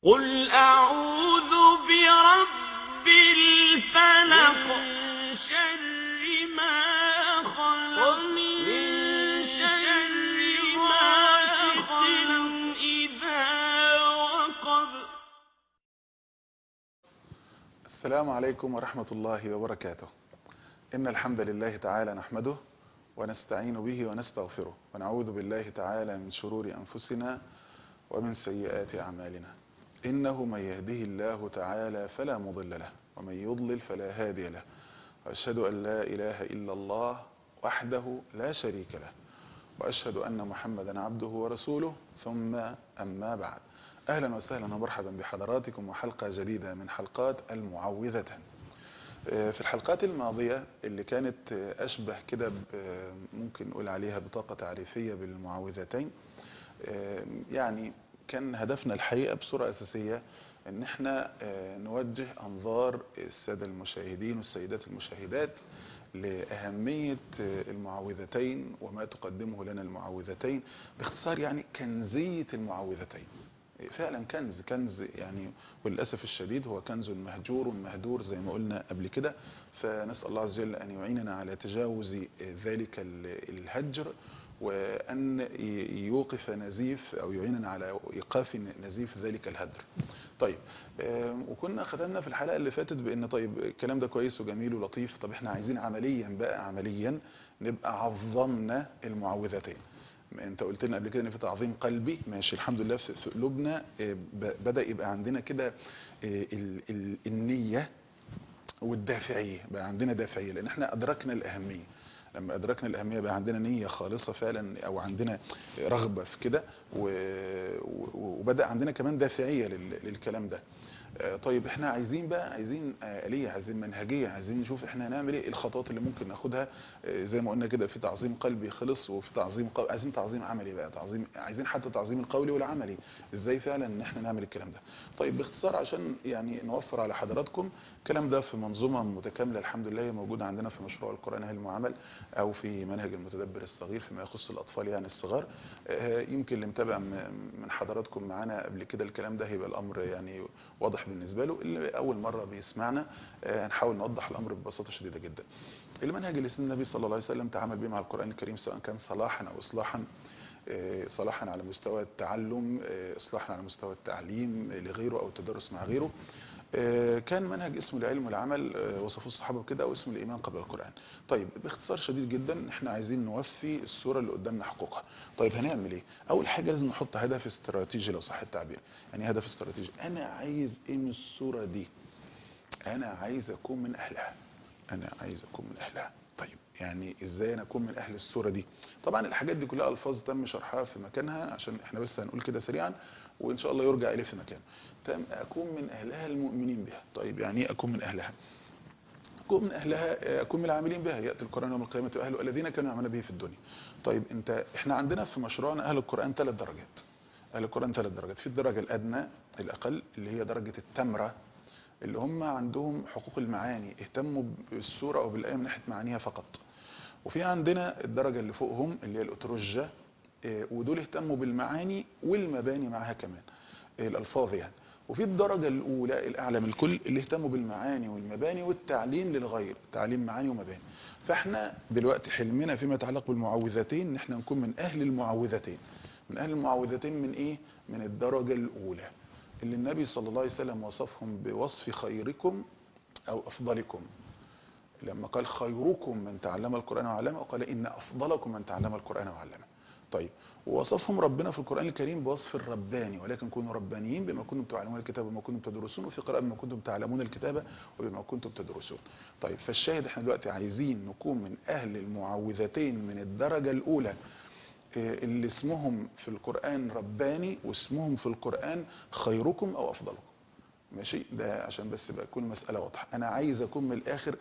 قل أعوذ برب الفلق من شر ما خلق من شر غاسق إذا وقب السلام عليكم ورحمة الله وبركاته إن الحمد لله تعالى نحمده ونستعين به ونستغفره ونعوذ بالله تعالى من شرور أنفسنا ومن سيئات أعمالنا إنه من يهده الله تعالى فلا مضل له ومن يضلل فلا هادي له وأشهد أن لا إله إلا الله وحده لا شريك له وأشهد أن محمدا عبده ورسوله ثم أما بعد أهلا وسهلا ومرحبا بحضراتكم وحلقة جديدة من حلقات المعوذتان في الحلقات الماضية اللي كانت أشبه كده ب- ممكن نقول عليها بطاقة تعريفية بالمعوذتين يعني كان هدفنا الحقيقة بصورة أساسية ان احنا نوجه انظار السادة المشاهدين والسيدات المشاهدات لأهمية المعوذتين وما تقدمه لنا المعوذتين باختصار يعني كنزية المعوذتين فعلا كنز كنز يعني وللأسف الشديد هو كنز مهجور مهدور زي ما قلنا قبل كده فنسأل الله عز وجل أن يعيننا على تجاوز ذلك الهجر وأن يوقف نزيف أو يعيننا على إيقاف نزيف ذلك الهدر طيب وكنا ختمنا في الحلقة اللي فاتت بأن طيب الكلام ده كويس وجميل ولطيف طب احنا عايزين عمليا بقى عمليا نبقى عظمنا المعوذتين انت قلت لنا قبل كده ان في تعظيم قلبي ماشي الحمد لله في قلوبنا بدا يبقى عندنا كده النيه والدافعيه بقى عندنا دافعيه لان احنا ادركنا الاهميه لما ادركنا الاهميه بقى عندنا نيه خالصه فعلا او عندنا رغبه في كده وبدا عندنا كمان دافعيه للكلام ده طيب احنا عايزين بقى عايزين آلية عايزين منهجية عايزين نشوف احنا هنعمل ايه الخطوات اللي ممكن ناخدها زي ما قلنا كده في تعظيم قلبي خلص وفي تعظيم قو... عايزين تعظيم عملي بقى تعظيم عايزين حتى تعظيم القولي والعملي ازاي فعلا ان احنا نعمل الكلام ده طيب باختصار عشان يعني نوفر على حضراتكم الكلام ده في منظومة متكاملة الحمد لله هي موجودة عندنا في مشروع القرآن هل المعامل او في منهج المتدبر الصغير فيما يخص الاطفال يعني الصغار يمكن اللي متابع من حضراتكم معانا قبل كده الكلام ده هيبقى الامر يعني واضح بالنسبة له اللي أول مرة بيسمعنا هنحاول نوضح الأمر ببساطة شديدة جدا المنهج اللي النبي صلى الله عليه وسلم تعامل به مع القرآن الكريم سواء كان صلاحا أو إصلاحا صلاحا على مستوى التعلم إصلاحا على مستوى التعليم لغيره أو التدرس مع غيره كان منهج اسمه العلم والعمل وصفوه الصحابه بكده او اسمه الايمان قبل القران طيب باختصار شديد جدا احنا عايزين نوفي الصوره اللي قدامنا حقوقها طيب هنعمل ايه اول حاجه لازم نحط هدف استراتيجي لو صح التعبير يعني هدف استراتيجي انا عايز ايه من الصوره دي انا عايز اكون من اهلها انا عايز اكون من اهلها طيب يعني ازاي انا اكون من اهل الصوره دي طبعا الحاجات دي كلها الفاظ تم شرحها في مكانها عشان احنا بس هنقول كده سريعا وان شاء الله يرجع اليه في مكانه تم اكون من اهلها المؤمنين بها طيب يعني ايه اكون من اهلها اكون من اهلها اكون من العاملين بها ياتي القران يوم القيامه واهله الذين كانوا يعملون به في الدنيا طيب انت احنا عندنا في مشروعنا اهل القران ثلاث درجات اهل القران ثلاث درجات في الدرجه الادنى الاقل اللي هي درجه التمره اللي هم عندهم حقوق المعاني اهتموا بالسوره او بالايه من ناحيه معانيها فقط وفي عندنا الدرجه اللي فوقهم اللي هي الاتروجه ودول اهتموا بالمعاني والمباني معها كمان الالفاظ يعني وفي الدرجة الأولى الأعلى من الكل اللي اهتموا بالمعاني والمباني والتعليم للغير تعليم معاني ومباني فاحنا دلوقتي حلمنا فيما يتعلق بالمعوذتين ان احنا نكون من أهل المعوذتين من أهل المعوذتين من إيه؟ من الدرجة الأولى اللي النبي صلى الله عليه وسلم وصفهم بوصف خيركم أو أفضلكم لما قال خيركم من تعلم القرآن وعلمه وقال إن أفضلكم من تعلم القرآن وعلمه طيب ووصفهم ربنا في القرآن الكريم بوصف الرباني ولكن كونوا ربانيين بما كنتم تعلمون الكتاب وما كنتم تدرسون وفي قراءة بما كنتم تعلمون الكتاب وبما كنتم تدرسون طيب فالشاهد احنا دلوقتي عايزين نكون من أهل المعوذتين من الدرجة الأولى اللي اسمهم في القرآن رباني واسمهم في القرآن خيركم أو أفضلكم ماشي ده عشان بس بقى تكون المساله واضحه انا عايز اكون من الاخر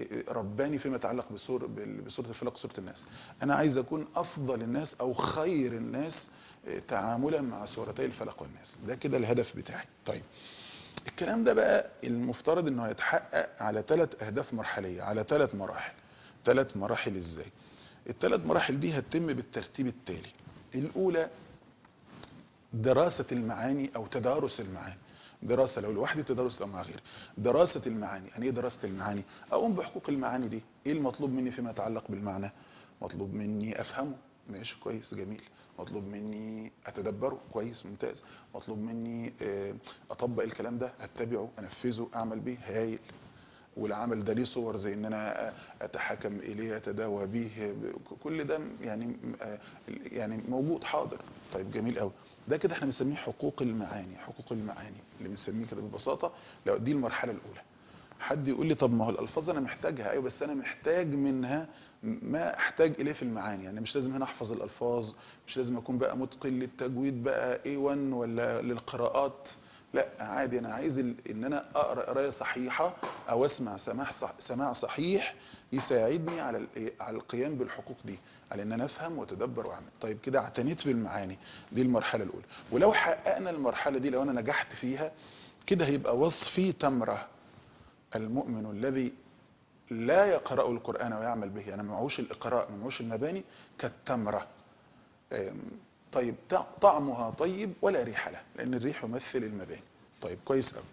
رباني فيما يتعلق بسور بسوره الفلق سوره الناس انا عايز اكون افضل الناس او خير الناس تعاملا مع سورتي الفلق والناس ده كده الهدف بتاعي طيب الكلام ده بقى المفترض انه يتحقق على ثلاث اهداف مرحليه على ثلاث مراحل ثلاث مراحل ازاي الثلاث مراحل دي هتتم بالترتيب التالي الاولى دراسة المعاني أو تدارس المعاني دراسة لو لوحدي تدرس لو مع غيري دراسة المعاني يعني ايه دراسة المعاني اقوم بحقوق المعاني دي ايه المطلوب مني فيما يتعلق بالمعنى مطلوب مني افهمه ماشي كويس جميل مطلوب مني اتدبره كويس ممتاز مطلوب مني آه، اطبق الكلام ده اتبعه انفذه اعمل بيه هايل والعمل ده ليه صور زي ان انا اتحكم اليه اتداوى به كل ده يعني آه، يعني موجود حاضر طيب جميل قوي ده كده احنا بنسميه حقوق المعاني حقوق المعاني اللي بنسميه كده ببساطه لو دي المرحله الاولى حد يقول لي طب ما هو الالفاظ انا محتاجها ايوه بس انا محتاج منها ما احتاج اليه في المعاني يعني مش لازم هنا احفظ الالفاظ مش لازم اكون بقى متقن للتجويد بقى A1 ولا للقراءات لا عادي انا عايز ال- ان انا اقرا قرايه صحيحه او اسمع سماع صح سماع صحيح يساعدني على ال- على القيام بالحقوق دي على ان انا افهم واتدبر واعمل طيب كده اعتنيت بالمعاني دي المرحله الاولى ولو حققنا المرحله دي لو انا نجحت فيها كده هيبقى وصفي تمره المؤمن الذي لا يقرأ القرآن ويعمل به يعني معوش الإقراء معوش المباني كالتمرة أم، طيب ط- طعمها طيب ولا ريح له لأن الريح يمثل المباني طيب كويس قوي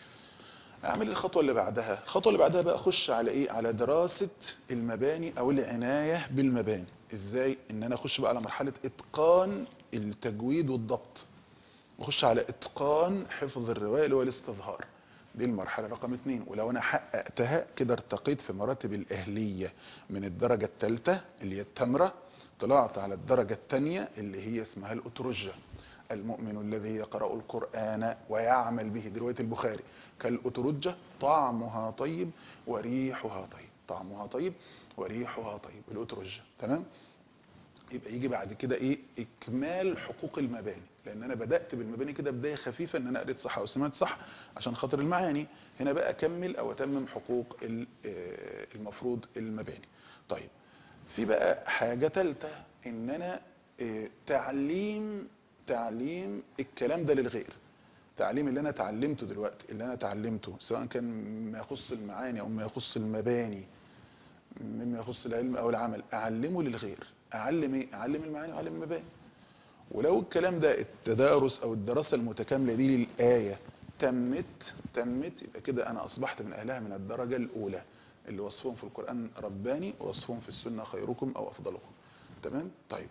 اعمل الخطوة اللي بعدها الخطوة اللي بعدها بقى اخش على ايه على دراسة المباني او العناية بالمباني ازاي ان انا اخش بقى على مرحلة اتقان التجويد والضبط واخش على اتقان حفظ الرواية اللي هو الاستظهار دي المرحلة رقم اتنين ولو انا حققتها كده ارتقيت في مراتب الاهلية من الدرجة الثالثة اللي هي التمرة طلعت على الدرجة الثانية اللي هي اسمها الاترجة المؤمن الذي يقرأ القرآن ويعمل به دي رواية البخاري كالأترجة طعمها طيب وريحها طيب طعمها طيب وريحها طيب الأترجة تمام يبقى يجي بعد كده ايه اكمال حقوق المباني لان انا بدات بالمباني كده بدايه خفيفه ان انا قريت صح او سمعت صح عشان خاطر المعاني هنا بقى اكمل او اتمم حقوق ال- آه، المفروض المباني طيب في بقى حاجه ثالثه ان انا آه، تعليم تعليم الكلام ده للغير تعليم اللي انا اتعلمته دلوقتي اللي انا اتعلمته سواء كان ما يخص المعاني او ما يخص المباني مما يخص العلم او العمل اعلمه للغير اعلم ايه اعلم المعاني واعلم المباني ولو الكلام ده التدارس او الدراسه المتكامله دي للايه تمت تمت يبقى كده انا اصبحت من اهلها من الدرجه الاولى اللي وصفهم في القران رباني ووصفهم في السنه خيركم او افضلكم تمام طيب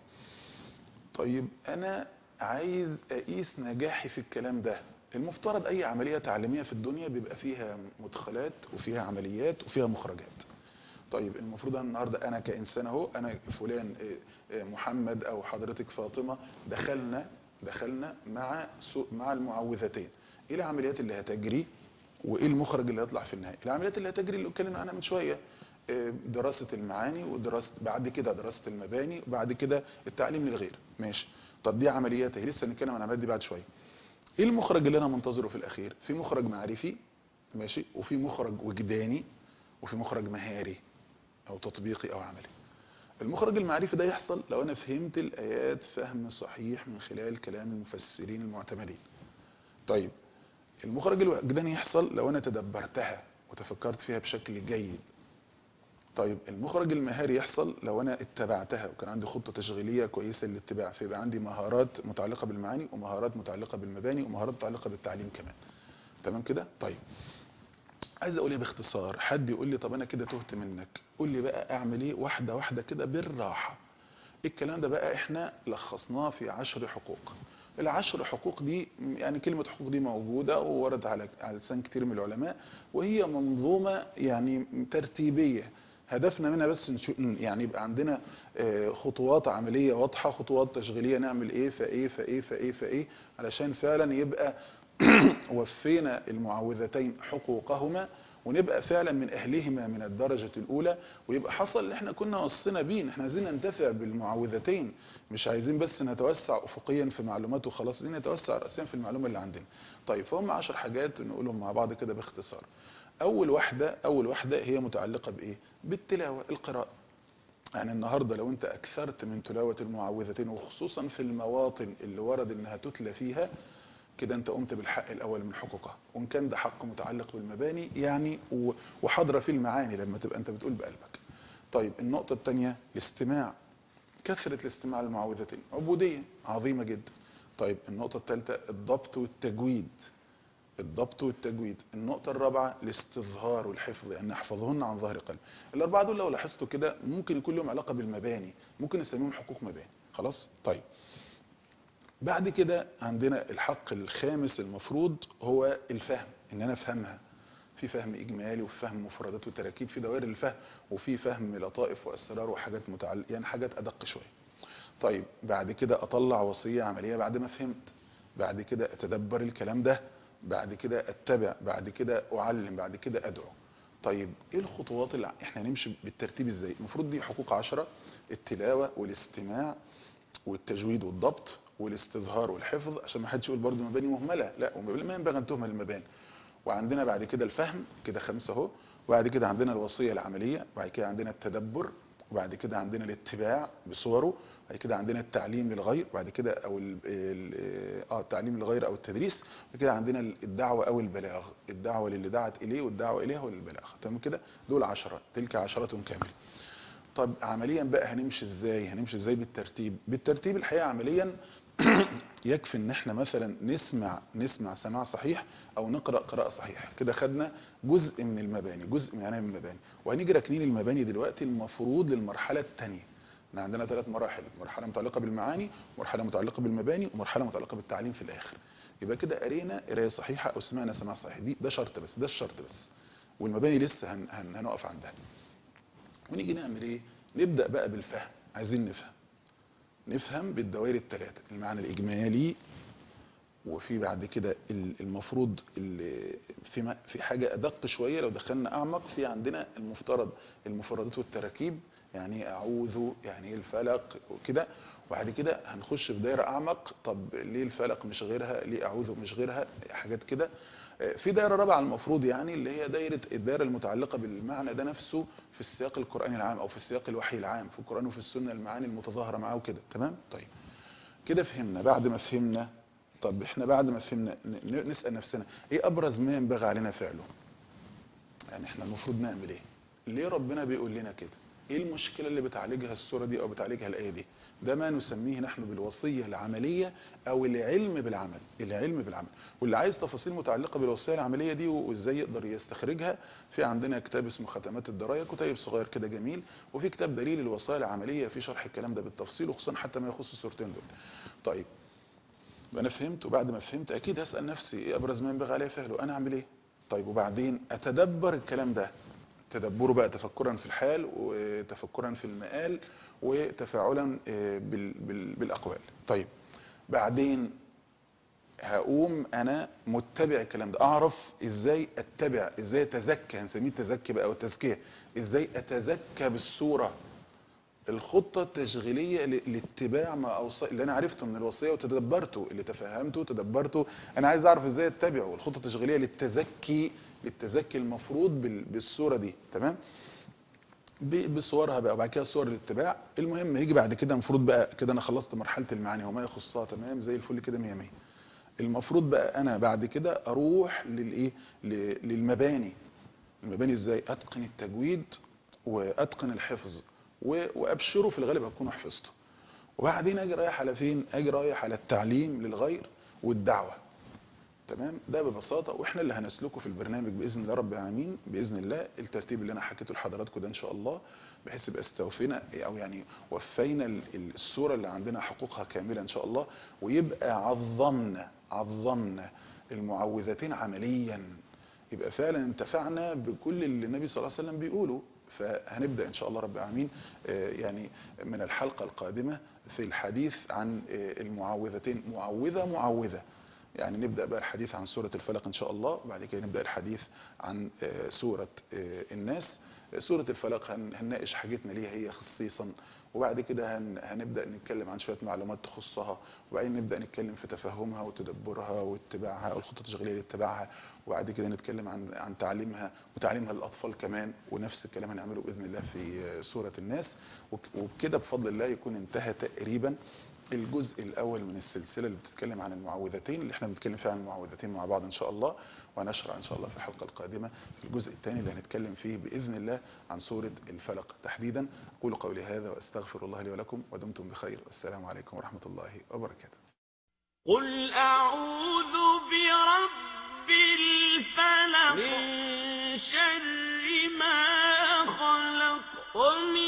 طيب انا عايز اقيس نجاحي في الكلام ده المفترض اي عمليه تعليميه في الدنيا بيبقى فيها مدخلات وفيها عمليات وفيها مخرجات طيب المفروض أن النهارده انا كانسان اهو انا فلان آه، آه، محمد او حضرتك فاطمه دخلنا دخلنا مع سو- مع المعوذتين ايه العمليات اللي هتجري وايه المخرج اللي هيطلع في النهايه العمليات اللي هتجري اللي اتكلمنا عنها من شويه آه، دراسه المعاني ودراسه بعد كده دراسه المباني وبعد كده التعليم للغير ماشي طب دي عمليات اهي لسه هنتكلم عن العمليات دي بعد شويه ايه المخرج اللي انا منتظره في الاخير في مخرج معرفي ماشي وفي مخرج وجداني وفي مخرج مهاري او تطبيقي او عملي المخرج المعرفي ده يحصل لو انا فهمت الايات فهم صحيح من خلال كلام المفسرين المعتمدين طيب المخرج الوجداني يحصل لو انا تدبرتها وتفكرت فيها بشكل جيد طيب المخرج المهاري يحصل لو انا اتبعتها وكان عندي خطه تشغيليه كويسه للاتباع فيبقى عندي مهارات متعلقه بالمعاني ومهارات متعلقه بالمباني ومهارات متعلقه بالتعليم كمان تمام كده طيب عايز اقول ايه باختصار حد يقول لي طب انا كده تهت منك قول لي بقى اعمل ايه واحده واحده كده بالراحه الكلام ده بقى احنا لخصناه في عشر حقوق العشر حقوق دي يعني كلمة حقوق دي موجودة وورد على على لسان كتير من العلماء وهي منظومة يعني ترتيبية هدفنا منها بس نشو- يعني يبقى عندنا آه، خطوات عملية واضحة خطوات تشغيلية نعمل ايه فايه فايه فايه فايه علشان فعلا يبقى وفينا المعوذتين حقوقهما ونبقى فعلا من اهلهما من الدرجة الاولى ويبقى حصل اللي احنا كنا وصينا بيه إن احنا عايزين ننتفع بالمعوذتين مش عايزين بس نتوسع افقيا في معلومات وخلاص عايزين نتوسع راسيا في المعلومة اللي عندنا طيب فهم عشر حاجات نقولهم مع بعض كده باختصار اول واحدة اول واحدة هي متعلقة بايه بالتلاوة القراءة يعني النهاردة لو انت اكثرت من تلاوة المعوذتين وخصوصا في المواطن اللي ورد انها تتلى فيها كده انت قمت بالحق الاول من حقوقها وان كان ده حق متعلق بالمباني يعني و- وحاضره في المعاني لما تبقى انت بتقول بقلبك طيب النقطه الثانيه الاستماع كثره الاستماع للمعوذتين عبوديه عظيمه جدا طيب النقطة الثالثة الضبط والتجويد الضبط والتجويد النقطة الرابعة الاستظهار والحفظ أن أحفظهن عن ظهر قلب الأربعة دول لو لاحظتوا كده ممكن يكون لهم علاقة بالمباني ممكن نسميهم حقوق مباني خلاص طيب بعد كده عندنا الحق الخامس المفروض هو الفهم ان انا افهمها في فهم اجمالي وفي فهم مفردات وتراكيب في دوائر الفهم وفي فهم لطائف واسرار وحاجات متعلقه يعني حاجات ادق شويه طيب بعد كده اطلع وصيه عمليه بعد ما فهمت بعد كده اتدبر الكلام ده بعد كده اتبع بعد كده اعلم بعد كده ادعو طيب ايه الخطوات اللي احنا هنمشي بالترتيب ازاي المفروض دي حقوق عشرة التلاوه والاستماع والتجويد والضبط والاستظهار والحفظ عشان ما حدش يقول برضه المباني مهمله لا ما ينبغي ان تهمل المباني وعندنا بعد كده الفهم كده خمسه اهو وبعد كده عندنا الوصيه العمليه وبعد كده عندنا التدبر وبعد كده عندنا الاتباع بصوره بعد كده عندنا التعليم للغير بعد كده او ال ال اه التعليم للغير او التدريس بعد كده عندنا الدعوه او البلاغ الدعوه للي دعت اليه والدعوه اليها وللبلاغ تمام كده دول عشرة تلك عشرة كامله طب عمليا بقى هنمشي ازاي هنمشي ازاي بالترتيب بالترتيب الحقيقه عمليا يكفي ان احنا مثلا نسمع نسمع سماع صحيح او نقرا قراءه صحيحه كده خدنا جزء من المباني جزء من عناوين المباني وهنيجي راكنين المباني دلوقتي المفروض للمرحله الثانيه احنا عندنا ثلاث مراحل مرحله متعلقه بالمعاني مرحله متعلقه بالمباني ومرحله متعلقه بالتعليم في الاخر يبقى كده قرينا قرايه صحيحه او سمعنا سماع صحيح دي ده شرط بس ده الشرط بس والمباني لسه هن هن هنقف عندها ونيجي نعمل ايه نبدا بقى بالفهم عايزين نفهم نفهم بالدوائر الثلاثه المعنى الاجمالي وفي بعد كده المفروض في في حاجه ادق شويه لو دخلنا اعمق في عندنا المفترض المفردات والتراكيب يعني اعوذ يعني الفلق وكده وبعد كده هنخش في دايره اعمق طب ليه الفلق مش غيرها ليه اعوذ مش غيرها حاجات كده في دايره رابعه المفروض يعني اللي هي دايره الدايره المتعلقه بالمعنى ده نفسه في السياق القراني العام او في السياق الوحي العام في القران وفي السنه المعاني المتظاهره معاه وكده تمام طيب كده فهمنا بعد ما فهمنا طب احنا بعد ما فهمنا نسال نفسنا ايه ابرز ما ينبغي علينا فعله يعني احنا المفروض نعمل ايه ليه ربنا بيقول لنا كده ايه المشكله اللي بتعالجها السوره دي او بتعالجها الايه دي ده ما نسميه نحن بالوصيه العمليه او العلم بالعمل العلم بالعمل واللي عايز تفاصيل متعلقه بالوصيه العمليه دي وازاي يقدر يستخرجها في عندنا كتاب اسمه ختمات الدرايه كتيب صغير كده جميل وفي كتاب دليل الوصايا العمليه في شرح الكلام ده بالتفصيل وخصوصا حتى ما يخص السورتين دول طيب انا فهمت وبعد ما فهمت اكيد هسال نفسي ايه ابرز ما ينبغي عليه فعله انا اعمل ايه طيب وبعدين اتدبر الكلام ده تدبره بقى تفكرا في الحال وتفكرا في المآل وتفاعلا بال بال بالاقوال طيب بعدين هقوم انا متبع الكلام ده اعرف ازاي اتبع ازاي اتزكى هنسميه التزكي بقى او التزكيه ازاي اتزكى بالصوره الخطه التشغيليه لاتباع ما اوصى اللي انا عرفته من الوصيه وتدبرته اللي تفهمته وتدبرته انا عايز اعرف ازاي اتبعه والخطه التشغيليه للتزكي للتزكي المفروض بالصوره دي تمام بصورها بقى وبعد كده صور الاتباع المهم يجي بعد كده المفروض بقى كده انا خلصت مرحله المعاني وما يخصها تمام زي الفل كده 100 100 المفروض بقى انا بعد كده اروح للايه للمباني المباني ازاي اتقن التجويد واتقن الحفظ وابشره في الغالب هتكونوا حفظته وبعدين اجي رايح على فين اجي رايح على التعليم للغير والدعوه تمام ده ببساطه واحنا اللي هنسلكه في البرنامج باذن الله رب العالمين باذن الله الترتيب اللي انا حكيته لحضراتكم ده ان شاء الله بحيث يبقى استوفينا او يعني وفينا الصوره اللي عندنا حقوقها كامله ان شاء الله ويبقى عظمنا عظمنا المعوذتين عمليا يبقى فعلا انتفعنا بكل اللي النبي صلى الله عليه وسلم بيقوله فهنبدا ان شاء الله رب العالمين يعني من الحلقه القادمه في الحديث عن المعوذتين معوذه معوذه يعني نبدا بقى الحديث عن سوره الفلق ان شاء الله وبعد كده نبدا الحديث عن سوره الناس سوره الفلق هنناقش حاجتنا ليها هي خصيصا وبعد كده هنبدا نتكلم عن شويه معلومات تخصها وبعدين نبدا نتكلم في تفهمها وتدبرها واتباعها والخطط التشغيليه لاتباعها وبعد كده نتكلم عن عن تعليمها وتعليمها للاطفال كمان ونفس الكلام هنعمله باذن الله في سوره الناس وبكده بفضل الله يكون انتهى تقريبا الجزء الاول من السلسله اللي بتتكلم عن المعوذتين اللي احنا بنتكلم فيها عن المعوذتين مع بعض ان شاء الله وهنشرع ان شاء الله في الحلقه القادمه في الجزء الثاني اللي هنتكلم فيه باذن الله عن سوره الفلق تحديدا اقول قولي هذا واستغفر الله لي ولكم ودمتم بخير والسلام عليكم ورحمه الله وبركاته قل أعوذ برب الفلق من شر ما خلق ومن